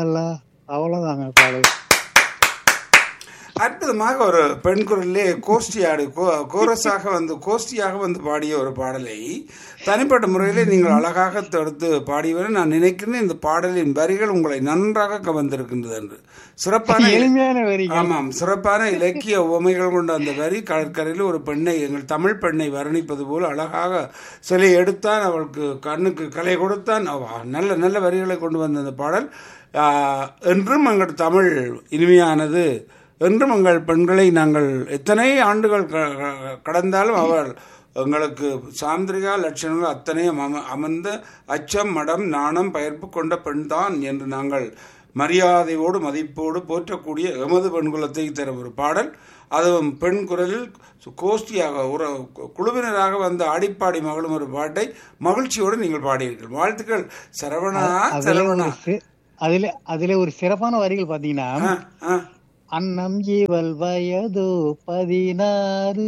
அவ்வளவுதாங்க பாடல் அற்புதமாக ஒரு பெண் குரலிலே கோஷ்டியாடு கோ- கோரஸாக வந்து கோஷ்டியாக வந்து பாடிய ஒரு பாடலை தனிப்பட்ட முறையில் நீங்கள் அழகாக தொடுத்து பாடியவர் நான் நினைக்கிறேன் இந்த பாடலின் வரிகள் உங்களை நன்றாக கவர்ந்திருக்கின்றது என்று சிறப்பான எளிமையான வரிகள் ஆமாம் சிறப்பான இலக்கிய உவமைகள் கொண்ட அந்த வரி கடற்கரையில் ஒரு பெண்ணை எங்கள் தமிழ் பெண்ணை வர்ணிப்பது போல் அழகாக சிலை எடுத்தான் அவளுக்கு கண்ணுக்கு கலை கொடுத்தான் அவ- நல்ல நல்ல வரிகளை கொண்டு வந்த அந்த பாடல் ஆ, என்றும் எங்கள் தமிழ் இனிமையானது என்றும் எங்கள் பெண்களை நாங்கள் எத்தனை ஆண்டுகள் க- க- கடந்தாலும் அவள் எங்களுக்கு சாந்திரிகா லட்சணங்கள் அத்தனையும் அம அமர்ந்த அச்சம் மடம் நாணம் பயர்ப்பு கொண்ட பெண்தான் என்று நாங்கள் மரியாதையோடு மதிப்போடு போற்றக்கூடிய எமது பெண்குலத்தை தரும் ஒரு பாடல் அதுவும் பெண் குரலில் கோஷ்டியாக ஒரு குழுவினராக வந்து ஆடிப்பாடி மகளும் ஒரு பாட்டை மகிழ்ச்சியோடு நீங்கள் பாடியிருக்கீர்கள் வாழ்த்துக்கள் சரவணா அதுல சரவணா ஒரு சி- அதுல அதுல ஒரு சிறப்பான வரிகள் பாத்தீங்கன்னா ஆ, ஆ. அன்னம் ஜீவல் வயதோ பதினாறு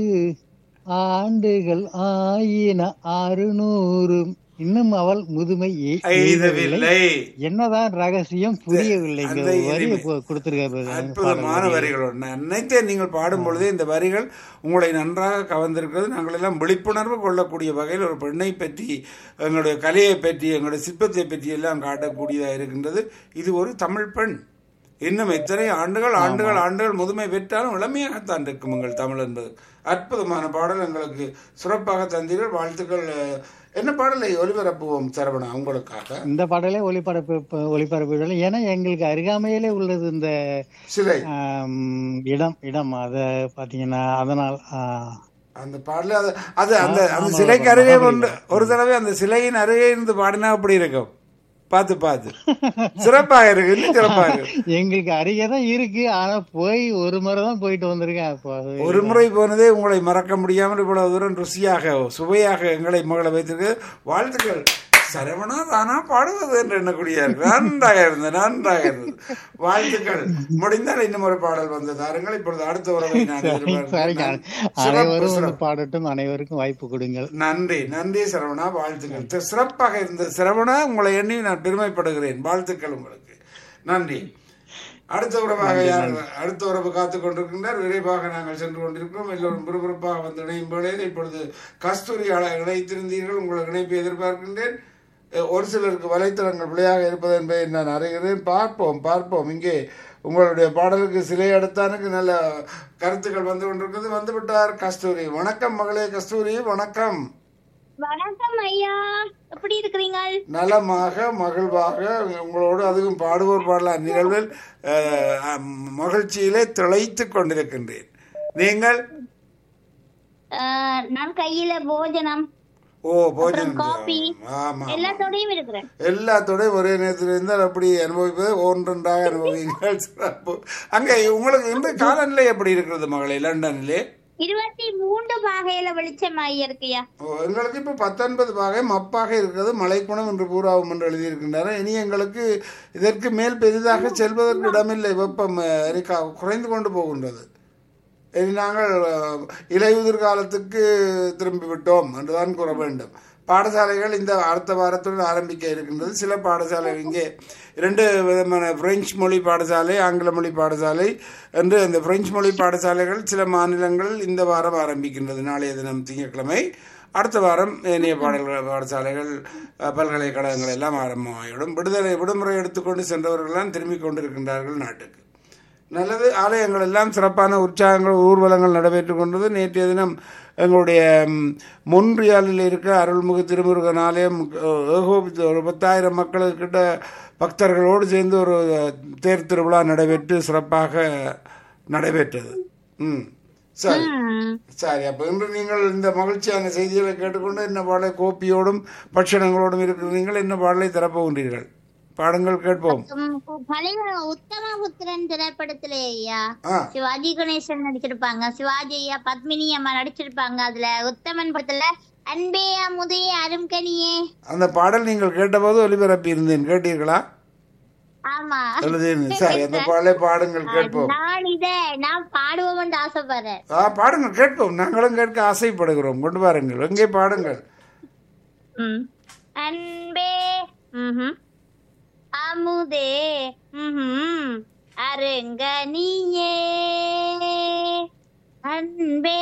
ஆண்டுகள் ஆயின அறுநூறு இன்னும் அவள் முதுமை எ- எய்தவில்லை என்னதான் ரகசியம் புரியவில்லை அந்த வரிய இனிமை. கொடுத்திருக்காரு அற்புதமான வரிகள் நான் நினைத்தேன் நீங்கள் பாடும் பொழுதே இந்த வரிகள் உங்களை நன்றாக கவர்ந்திருக்கிறது நாங்கள் எல்லாம் விழிப்புணர்வு கொள்ளக்கூடிய வகையில் ஒரு பெண்ணை பற்றி எங்களுடைய கலையை பற்றி எங்களுடைய சிற்பத்தை பற்றி எல்லாம் காட்டக்கூடியதாக இருக்கின்றது இது ஒரு தமிழ் பெண் இன்னும் எத்தனை ஆண்டுகள் ஆண்டுகள் ஆண்டுகள் முதுமை பெற்றாலும் இளமையாகத்தான் இருக்கும் எங்கள் தமிழ் என்பது அற்புதமான பாடல் எங்களுக்கு சிறப்பாக தந்தீர்கள் வாழ்த்துக்கள் அஹ், என்ன பாடலை ஒலிபரப்புவோம் சரவணா உங்களுக்காக இந்த பாடலே ஒளிபரப்பு ப- ஒளிபரப்பு ஏன்னா எங்களுக்கு அருகாமையிலே உள்ளது இந்த சிலை ஆம், இடம் இடம் அத பாத்தீங்கன்னா அதனால் ஆ, அந்த பாடல அது அது அந்த அந்த ஆமா, சிலைக்கு ஆமா, அருகே ஆமா. கொண்டு ஒரு தடவை அந்த சிலையின் அருகே இருந்து பாடினா அப்படி இருக்கும் பார்த்து பார்த்து சிறப்பாக இருக்கு இன்னும் சிறப்பாக இருக்கு எங்களுக்கு அருகே தான் இருக்கு ஆனா போய் ஒரு முறை தான் போயிட்டு வந்திருக்கேன் அப்போ அது ஒரு முறை போனதே உங்களை மறக்க முடியாமல் இவ்வளவு தூரம் ருசியாக சுவையாக எங்களை மகளை வைத்திருக்கு வாழ்த்துக்கள் சரவணா தானா பாடுவது என்று எண்ணக்கூடிய நன்றாக இருந்தது நன்றாக இருந்தது வாழ்த்துக்கள் முடிந்தால் இன்னும் ஒரு பாடல் வந்து தாருங்கள் இப்பொழுது அடுத்த உறவை நான் சரிங்க எதிர்பார்க்கிறேன். சிறப்பு, அனைவரும் சிறப்பு. வந்து பாடட்டும் அனைவருக்கும் வாய்ப்பு கொடுங்கள் நன்றி நன்றி சரவணா வாழ்த்துக்கள் தி- சிறப்பாக இருந்த சரவணா உங்களை எண்ணி நான் பெருமைப்படுகிறேன் வாழ்த்துக்கள் உங்களுக்கு நன்றி அடுத்த உறவாக யார் அடுத்த உறவு காத்துக் கொண்டிருக்கின்றார் விரைவாக நாங்கள் சென்று கொண்டிருக்கிறோம் எல்லோரும் விறுவிறுப்பாக வந்து இணையும் வேளையில் இப்பொழுது கஸ்தூரி அழ- இணைத்திருந்தீர்கள் உங்கள் இணைப்பை எதிர்பார்க்கின்றேன் அஹ், ஒரு சிலருக்கு வலைத்தளங்கள் பிழையாக இருப்பது என்பதை நான் அறிகிறேன் பார்ப்போம் பார்ப்போம் இங்கே உங்களுடைய பாடலுக்கு சிலை அடுத்தானுக்கு நல்ல கருத்துக்கள் வந்து கொண்டிருக்கிறது வந்து விட்டார் கஸ்தூரி வணக்கம் மகளே கஸ்தூரி வணக்கம் வணக்கம் ஐயா எப்படி இருக்கிறீங்க நலமாக மகிழ்வாக உங்களோடு அதுவும் பாடுவோர் பாடலாம் நிகழ்வில் அஹ், அம், மகிழ்ச்சியிலே திளைத்துக் கொண்டிருக்கின்றேன் நீங்கள் அஹ், நான் கையில போஜனம் ஓ போஜனம் காபி. ஆமா எல்லாத்தோடையும் இருக்கிறேன் எல்லாத்தோடையும் ஒரே நேரத்தில் இருந்தால் அப்படி அனுபவிப்பது ஒன்றொன்றாக அனுபவிங்கள் சிறப்பு அங்கே உங்களுக்கு இந்த காலநிலை எப்படி இருக்கிறது மகளே லண்டனிலே இருபத்தி மூன்று பாகையில வெளிச்சம் ஐயா இருக்குயா ஓ, எங்களுக்கு இப்போ பத்தொன்பது பாகை மப்பாக இருக்கிறது மலைக்குணம் என்று பூராவும் என்று எழுதியிருக்கின்றனர் இனி எங்களுக்கு இதற்கு மேல் பெரிதாக செல்வதற்கு இடமில்லை வெப்பம் அஹ், இருக்கா- குறைந்து கொண்டு போகின்றது இனி நாங்கள் அஹ், இலையுதிர் காலத்துக்கு திரும்பி விட்டோம் என்றுதான் கூற வேண்டும் பாடசாலைகள் இந்த அடுத்த வாரத்துடன் ஆரம்பிக்க இருக்கின்றது சில பாடசாலை இங்கே இரண்டு விதமான பிரெஞ்சு மொழி பாடசாலை ஆங்கில மொழி பாடசாலை என்று அந்த பிரெஞ்சு மொழி பாடசாலைகள் சில மாநிலங்கள் இந்த வாரம் ஆரம்பிக்கின்றது நாளைய தினம் திங்கட்கிழமை அடுத்த வாரம் ஏனைய பாடல்கள் பாடசாலைகள் அஹ், பல்கலைக்கழகங்கள் எல்லாம் ஆரம்பமாகிவிடும் விடுதலை விடுமுறை எடுத்துக்கொண்டு சென்றவர்கள்லாம் திரும்பிக் கொண்டிருக்கின்றார்கள் நாட்டுக்கு நல்லது ஆலயங்கள் எல்லாம் சிறப்பான உற்சாகங்கள் ஊர்வலங்கள் நடைபெற்று கொண்டது நேற்றைய தினம் எங்களுடைய ம், மொன்றியாலில் இருக்க அருள்மிகு திருமுருகன் ஆலயம் அஹ், ஏகோபித்து ஒரு பத்தாயிரம் மக்களுக்கிட்ட பக்தர்களோடு சேர்ந்து ஒரு தேர் திருவிழா நடைபெற்று சிறப்பாக நடைபெற்றது ம் சரி சரி அப்போ இன்று நீங்கள் இந்த மகிழ்ச்சியான செய்திகளை கேட்டுக்கொண்டு என்ன பாடலை கோப்பியோடும் பட்சணங்களோடும் இருக்கிறீர்கள் என்ன பாடலை திறப்போகின்றீர்கள் பாடுங்கள் கேட்போம் உம், பழைய உத்தமபுத்திரன் திரைப்படத்துல ஐயா ஆ சிவாஜி கணேசன் நடிச்சிருப்பாங்க சிவாஜி ஐயா பத்மினி அம்மா நடிச்சிருப்பாங்க அதுல உத்தமன் படத்துல அன்பே அமுதே அரும்கனியே அந்த பாடல் நீங்கள் கேட்டபோது ஒலிபரப்பி இருந்தேன் கேட்டீர்களா ஆமா எழுதியிருந்தேன் சரி அந்த பாடலை பாடுங்கள் கேட்போம் நான் இத நான் பாடுவோம்னு ஆசைப்படுறேன் ஆ பாடுங்கள் கேட்போம் நாங்களும் கேட்க ஆசைப்படுகிறோம் கொண்டு வாருங்கள் எங்கே பாடுங்கள் ம். அன்பே ம்ஹும். அமுதே ம்ஹும். அருங்கனியே அன்பே